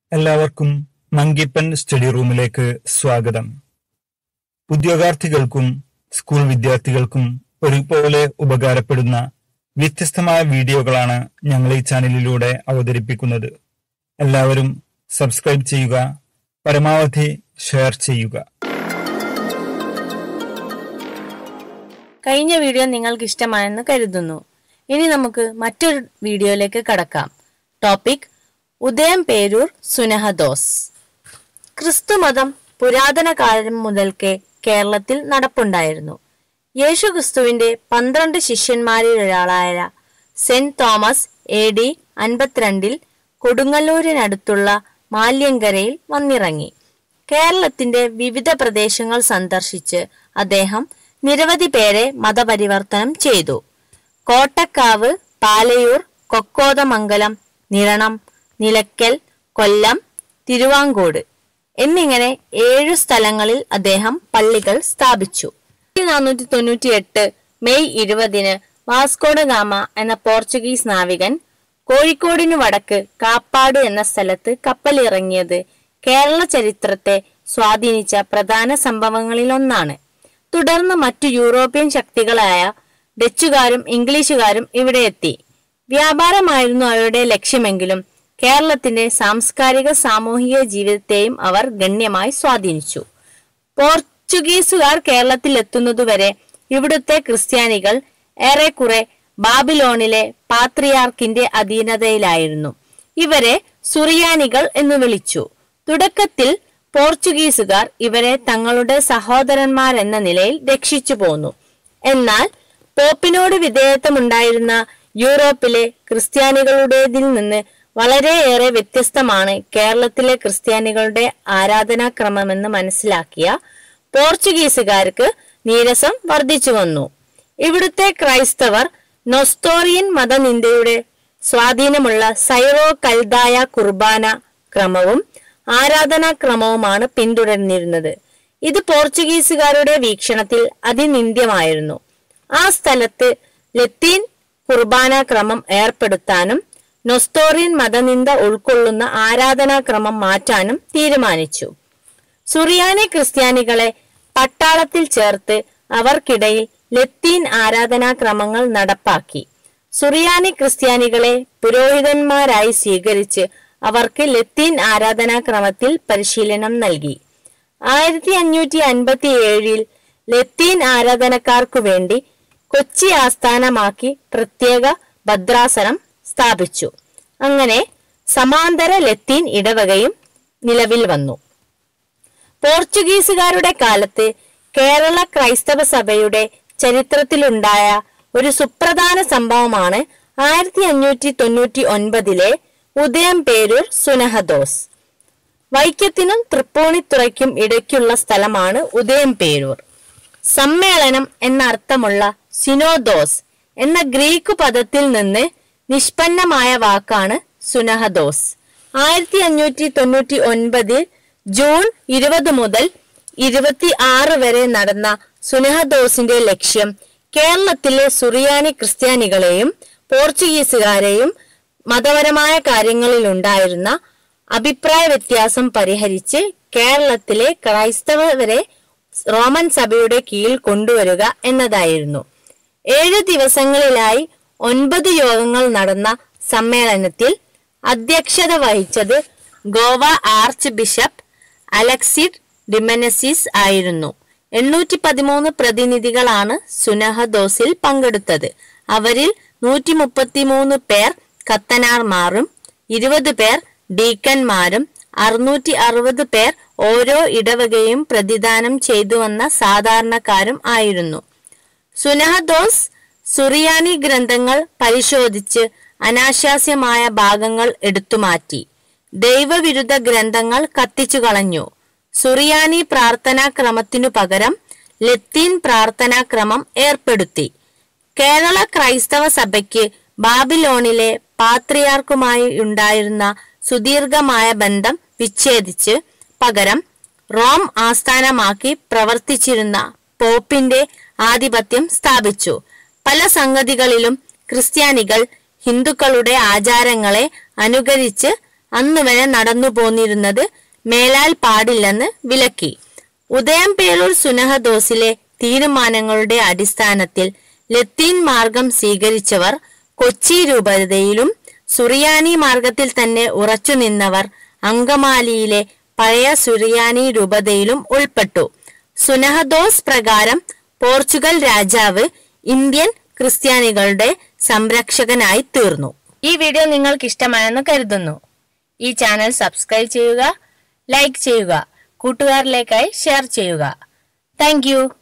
എല്ലാവർക്കും മങ്കിപ്പൻ സ്റ്റഡി റൂമിലേക്ക് സ്വാഗതം ഉദ്യോഗാർത്ഥികൾക്കും സ്കൂൾ വിദ്യാർത്ഥികൾക്കും ഒരുപോലെ ഉപകാരപ്പെടുന്ന വ്യത്യസ്തമായ വീഡിയോകളാണ് ഞങ്ങൾ ഈ ചാനലിലൂടെ അവതരിപ്പിക്കുന്നത് എല്ലാവരും സബ്സ്ക്രൈബ് ചെയ്യുക പരമാവധി ഷെയർ ചെയ്യുക കഴിഞ്ഞ വീഡിയോ നിങ്ങൾക്ക് ഇഷ്ടമായെന്ന് കരുതുന്നു ഇനി നമുക്ക് മറ്റൊരു വീഡിയോയിലേക്ക് കടക്കാം ടോപ്പിക് ഉദയം പേരൂർ സുനഹദോസ് ക്രിസ്തുമതം പുരാതന കാലം മുതൽക്കേ കേരളത്തിൽ നടപ്പുണ്ടായിരുന്നു യേശു ക്രിസ്തുവിന്റെ പന്ത്രണ്ട് ശിഷ്യന്മാരിൽ ഒരാളായ സെന്റ് തോമസ് എ ഡി അൻപത്തിരണ്ടിൽ കൊടുങ്ങല്ലൂരിനടുത്തുള്ള മാല്യങ്കരയിൽ വന്നിറങ്ങി കേരളത്തിന്റെ വിവിധ പ്രദേശങ്ങൾ സന്ദർശിച്ച് അദ്ദേഹം നിരവധി പേരെ മതപരിവർത്തനം ചെയ്തു കോട്ടക്കാവ് പാലയൂർ കൊക്കോതമംഗലം നിരണം നിലയ്ക്കൽ കൊല്ലം തിരുവാങ്കോട് എന്നിങ്ങനെ ഏഴു സ്ഥലങ്ങളിൽ അദ്ദേഹം പള്ളികൾ സ്ഥാപിച്ചു നാനൂറ്റി തൊണ്ണൂറ്റി എട്ട് മെയ് ഇരുപതിന് വാസ്കോഡ ഗാമ എന്ന പോർച്ചുഗീസ് നാവികൻ കോഴിക്കോടിനു വടക്ക് കാപ്പാട് എന്ന സ്ഥലത്ത് കപ്പലിറങ്ങിയത് കേരള ചരിത്രത്തെ സ്വാധീനിച്ച പ്രധാന സംഭവങ്ങളിലൊന്നാണ് തുടർന്ന് മറ്റു യൂറോപ്യൻ ശക്തികളായ ഡച്ചുകാരും ഇംഗ്ലീഷുകാരും ഇവിടെ എത്തി വ്യാപാരമായിരുന്നു അവരുടെ ലക്ഷ്യമെങ്കിലും കേരളത്തിന്റെ സാംസ്കാരിക സാമൂഹിക ജീവിതത്തെയും അവർ ഗണ്യമായി സ്വാധീനിച്ചു പോർച്ചുഗീസുകാർ കേരളത്തിൽ എത്തുന്നതുവരെ ഇവിടുത്തെ ക്രിസ്ത്യാനികൾ ഏറെക്കുറെ ബാബിലോണിലെ പാത്രിയാർക്കിന്റെ അധീനതയിലായിരുന്നു ഇവരെ സുറിയാനികൾ എന്ന് വിളിച്ചു തുടക്കത്തിൽ പോർച്ചുഗീസുകാർ ഇവരെ തങ്ങളുടെ സഹോദരന്മാരെന്ന നിലയിൽ രക്ഷിച്ചു പോന്നു എന്നാൽ പോപ്പിനോട് വിധേയത്വമുണ്ടായിരുന്ന യൂറോപ്പിലെ ക്രിസ്ത്യാനികളുടേതിൽ നിന്ന് വളരെയേറെ വ്യത്യസ്തമാണ് കേരളത്തിലെ ക്രിസ്ത്യാനികളുടെ ആരാധനാക്രമമെന്ന് മനസ്സിലാക്കിയ പോർച്ചുഗീസുകാർക്ക് നീരസം വർദ്ധിച്ചു വന്നു ഇവിടുത്തെ ക്രൈസ്തവർ നൊസ്തോറിയൻ മതനിന്ദയുടെ സ്വാധീനമുള്ള സൈറോ കൽദായ കുർബാന ക്രമവും ആരാധനാക്രമവുമാണ് പിന്തുടർന്നിരുന്നത് ഇത് പോർച്ചുഗീസുകാരുടെ വീക്ഷണത്തിൽ അതിനിന്ദ്യമായിരുന്നു ആ സ്ഥലത്ത് ലത്തീൻ കുർബാന ക്രമം ഏർപ്പെടുത്താനും നൊസ്തോറിയൻ മതനിന്ദ ഉൾക്കൊള്ളുന്ന ആരാധനാക്രമം മാറ്റാനും തീരുമാനിച്ചു സുറിയാനി ക്രിസ്ത്യാനികളെ പട്ടാളത്തിൽ ചേർത്ത് അവർക്കിടയിൽ ലത്തീൻ ആരാധനാക്രമങ്ങൾ നടപ്പാക്കി സുറിയാനി ക്രിസ്ത്യാനികളെ പുരോഹിതന്മാരായി സ്വീകരിച്ച് അവർക്ക് ലത്തീൻ ആരാധനാക്രമത്തിൽ പരിശീലനം നൽകി ആയിരത്തി അഞ്ഞൂറ്റി അൻപത്തി ഏഴിൽ ലത്തീൻ ആരാധനക്കാർക്കു വേണ്ടി കൊച്ചി ആസ്ഥാനമാക്കി പ്രത്യേക ഭദ്രാസനം സ്ഥാപിച്ചു അങ്ങനെ സമാന്തര ലത്തീൻ ഇടവകയും നിലവിൽ വന്നു പോർച്ചുഗീസുകാരുടെ കാലത്ത് കേരള ക്രൈസ്തവ സഭയുടെ ചരിത്രത്തിലുണ്ടായ ഒരു സുപ്രധാന സംഭവമാണ് ആയിരത്തി അഞ്ഞൂറ്റി തൊണ്ണൂറ്റി ഒൻപതിലെ ഉദയം പേരൂർ സുനഹദോസ് വൈക്കത്തിനും തൃപ്പൂണിത്തുറയ്ക്കും ഇടയ്ക്കുള്ള സ്ഥലമാണ് ഉദയം പേരൂർ സമ്മേളനം എന്ന അർത്ഥമുള്ള സിനോദോസ് എന്ന ഗ്രീക്ക് പദത്തിൽ നിന്ന് നിഷ്പന്നമായ വാക്കാണ് സുനഹദോസ് ആയിരത്തി അഞ്ഞൂറ്റി തൊണ്ണൂറ്റി ഒൻപതിൽ ജൂൺ ഇരുപത് മുതൽ ഇരുപത്തി ആറ് വരെ നടന്ന സുനഹദോസിന്റെ ലക്ഷ്യം കേരളത്തിലെ സുറിയാനി ക്രിസ്ത്യാനികളെയും പോർച്ചുഗീസുകാരെയും മതപരമായ കാര്യങ്ങളിൽ ഉണ്ടായിരുന്ന അഭിപ്രായ വ്യത്യാസം പരിഹരിച്ച് കേരളത്തിലെ ക്രൈസ്തവരെ റോമൻ സഭയുടെ കീഴിൽ കൊണ്ടുവരിക എന്നതായിരുന്നു ഏഴു ദിവസങ്ങളിലായി ഒൻപത് യോഗങ്ങൾ നടന്ന സമ്മേളനത്തിൽ അധ്യക്ഷത വഹിച്ചത് Goa archbishop Aleixo de Menezes ആയിരുന്നു എണ്ണൂറ്റി പതിമൂന്ന് പ്രതിനിധികളാണ് സുനഹദോസിൽ പങ്കെടുത്തത് അവരിൽ നൂറ്റി മുപ്പത്തിമൂന്ന് പേർ കത്തനാർമാരും ഇരുപത് പേർ ഡീക്കന്മാരും അറുന്നൂറ്റി അറുപത് പേർ ഓരോ ഇടവകയും പ്രതിദാനം ചെയ്തു വന്ന സാധാരണക്കാരും ആയിരുന്നു സുനഹദോസ് സുറിയാനി ഗ്രന്ഥങ്ങൾ പരിശോധിച്ച് അനാശാസ്യമായ ഭാഗങ്ങൾ എടുത്തുമാറ്റി ദൈവവിരുദ്ധ ഗ്രന്ഥങ്ങൾ കത്തിച്ചു കളഞ്ഞു സുറിയാനി പ്രാർത്ഥനാക്രമത്തിനു പകരം ലത്തീൻ പ്രാർത്ഥനാക്രമം ഏർപ്പെടുത്തി കേരള ക്രൈസ്തവ സഭയ്ക്ക് ബാബിലോണിലെ പാത്രിയാർക്കുമായി ഉണ്ടായിരുന്ന സുദീർഘമായ ബന്ധം വിച്ഛേദിച്ച് പകരം റോം ആസ്ഥാനമാക്കി പ്രവർത്തിച്ചിരുന്ന പോപ്പിന്റെ ആധിപത്യം സ്ഥാപിച്ചു പല സംഗതികളിലും ക്രിസ്ത്യാനികൾ ഹിന്ദുക്കളുടെ ആചാരങ്ങളെ അനുകരിച്ച് അന്ന് വരെ നടന്നു പോന്നിരുന്നത് മേലാൽ പാടില്ലെന്ന് വിലക്കി ഉദയംപേരൂർ സുനഹദോസിലെ തീരുമാനങ്ങളുടെ അടിസ്ഥാനത്തിൽ ലത്തീൻ മാർഗം സ്വീകരിച്ചവർ കൊച്ചി രൂപതയിലും സുറിയാനി മാർഗത്തിൽ തന്നെ ഉറച്ചു നിന്നവർ അങ്കമാലിയിലെ പഴയ സുറിയാനി രൂപതയിലും ഉൾപ്പെട്ടു സുനഹദോസ് പ്രകാരം പോർച്ചുഗൽ രാജാവ് ഇന്ത്യൻ ക്രിസ്ത്യാനികളുടെ സംരക്ഷകനായി തീർന്നു ഈ വീഡിയോ നിങ്ങൾക്ക് ഇഷ്ടമായെന്ന് കരുതുന്നു ഈ ചാനൽ സബ്സ്ക്രൈബ് ചെയ്യുക ലൈക്ക് ചെയ്യുക കൂട്ടുകാരിലേക്കായി ഷെയർ ചെയ്യുക താങ്ക്